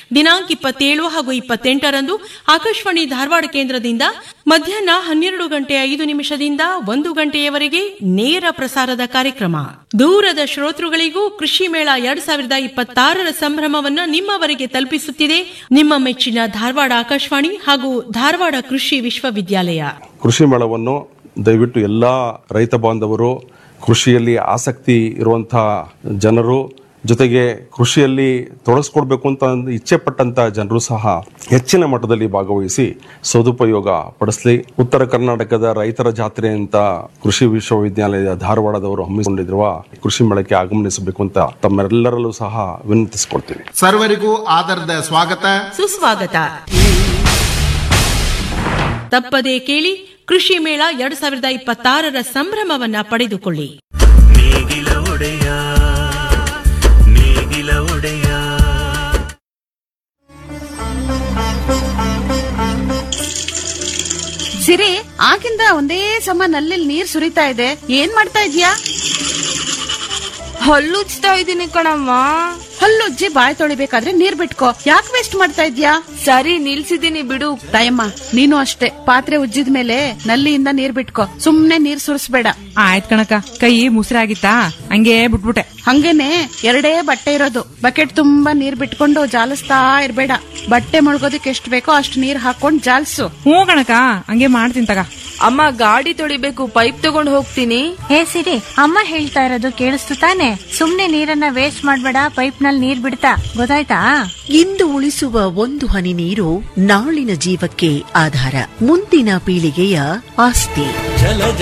ದಿನಾಂಕ ಇಪ್ಪತ್ತೇಳು ಹಾಗೂ ಇಪ್ಪತ್ತೆಂಟರಂದು ಆಕಾಶವಾಣಿ ಧಾರವಾಡ ಕೇಂದ್ರದಿಂದ ಮಧ್ಯಾಹ್ನ ಹನ್ನೆರಡು ಗಂಟೆ ಐದು ನಿಮಿಷದಿಂದ ಒಂದು ಗಂಟೆಯವರೆಗೆ ನೇರ ಪ್ರಸಾರದ ಕಾರ್ಯಕ್ರಮ ದೂರದ ಶ್ರೋತೃಗಳಿಗೂ ಕೃಷಿ ಮೇಳ ಎರಡ್ ಸಾವಿರದ ಇಪ್ಪತ್ತಾರರ ಸಂಭ್ರಮವನ್ನು ನಿಮ್ಮವರೆಗೆ ತಲುಪಿಸುತ್ತಿದೆ ನಿಮ್ಮ ಮೆಚ್ಚಿನ ಧಾರವಾಡ ಆಕಾಶವಾಣಿ ಹಾಗೂ ಧಾರವಾಡ ಕೃಷಿ ವಿಶ್ವವಿದ್ಯಾಲಯ ಕೃಷಿ ಮೇಳವನ್ನು ದಯವಿಟ್ಟು ಎಲ್ಲ ರೈತ ಬಾಂಧವರು ಕೃಷಿಯಲ್ಲಿ ಆಸಕ್ತಿ ಇರುವಂತಹ ಜನರು ಜೊತೆಗೆ ಕೃಷಿಯಲ್ಲಿ ತೊಡಗಿಸ್ಕೊಡ್ಬೇಕು ಅಂತ ಒಂದು ಇಚ್ಛೆ ಪಟ್ಟಂತ ಜನರು ಸಹ ಹೆಚ್ಚಿನ ಮಟ್ಟದಲ್ಲಿ ಭಾಗವಹಿಸಿ ಸದುಪಯೋಗ ಪಡಿಸಲಿ ಉತ್ತರ ಕರ್ನಾಟಕದ ರೈತರ ಜಾತ್ರೆ ಅಂತ ಕೃಷಿ ವಿಶ್ವವಿದ್ಯಾಲಯ ಧಾರವಾಡದವರು ಹಮ್ಮಿಕೊಂಡಿರುವ ಕೃಷಿ ಮೇಳಕ್ಕೆ ಆಗಮನಿಸಬೇಕು ಅಂತ ತಮ್ಮೆಲ್ಲರಲ್ಲೂ ಸಹ ವಿನಂತಿಸಿಕೊಳ್ತೀನಿ ಸರ್ವರಿಗೂ ಆದರದ ಸ್ವಾಗತ ಸುಸ್ವಾಗತ ತಪ್ಪದೇ ಕೇಳಿ ಕೃಷಿ ಮೇಳ ಎರಡ್ ಸಾವಿರದ ಇಪ್ಪತ್ತಾರರ ಸಂಭ್ರಮವನ್ನ ಪಡೆದುಕೊಳ್ಳಿ ನೇಗಿಲ ಒಡೆಯ ನೇಗಿಲ ಒಡೆಯ ಸಿರಿ ಆಗಿಂದ ಒಂದೇ ಸಮ ನಲ್ಲಿ ನೀರ್ ಸುರಿತಾ ಇದೆ ಏನ್ ಮಾಡ್ತಾ ಇದ್ಯಾ ಹಲ್ಲುಜ್ತಾ ಇದೀನಿ ಕಣಮ್ಮ ಹಲ್ಲುಜ್ಜಿ ಬಾಯ್ ತೊಳಿಬೇಕಾದ್ರೆ ನೀರ್ ಬಿಟ್ಕೋ ಯಾಕೆ ವೇಸ್ಟ್ ಮಾಡ್ತಾ ಇದ್ಯಾ ಸರಿ ನಿಲ್ಸಿದೀನಿ ಬಿಡು ತಾಯಮ್ಮ ನೀನು ಅಷ್ಟೇ ಪಾತ್ರೆ ಉಜ್ಜಿದ ಮೇಲೆ ನಲ್ಲಿಯಿಂದ ನೀರ್ ಬಿಟ್ಕೋ ಸುಮ್ನೆ ನೀರ್ ಸುರಿಸ್ಬೇಡ ಆಯ್ತ್ ಕಣಕ ಕೈ ಮುಸ್ರಾಗಿತ್ತಾ ಹಂಗೆ ಬಿಟ್ಬಿಟ್ಟೆ ಹಂಗೇನೆ ಎರಡೇ ಬಟ್ಟೆ ಇರೋದು ಬಕೆಟ್ ತುಂಬಾ ನೀರ್ ಬಿಟ್ಕೊಂಡು ಜಾಲಿಸ್ತಾ ಇರ್ಬೇಡ ಬಟ್ಟೆ ಮುಳುಗೋದಕ್ಕೆ ಎಷ್ಟ್ ಬೇಕೋ ಅಷ್ಟ್ ನೀರ್ ಹಾಕೊಂಡ್ ಜಾಲ್ಸು ಹ್ಞೂ ಕಣಕ ಹಂಗೆ ಮಾಡ್ತೀನಿ ತಗ ಅಮ್ಮ ಗಾಡಿ ತೊಳಿಬೇಕು ಪೈಪ್ ತಗೊಂಡ್ ಹೋಗ್ತೀನಿ ಹೇ ಸಿರಿ ಅಮ್ಮ ಹೇಳ್ತಾ ಇರೋದು ಕೇಳಿಸ್ತು ತಾನೆ ಸುಮ್ನೆ ನೀರನ್ನ ವೇಸ್ಟ್ ಮಾಡ್ಬೇಡ ಪೈಪ್ ನಲ್ಲಿ ನೀರ್ ಬಿಡ್ತಾ ಗೊತ್ತಾಯ್ತಾ ಇಂದು ಉಳಿಸುವ ಒಂದು ಹನಿ ನೀರು ನಾಳಿನ ಜೀವಕ್ಕೆ ಆಧಾರ ಮುಂದಿನ ಪೀಳಿಗೆಯ ಆಸ್ತಿ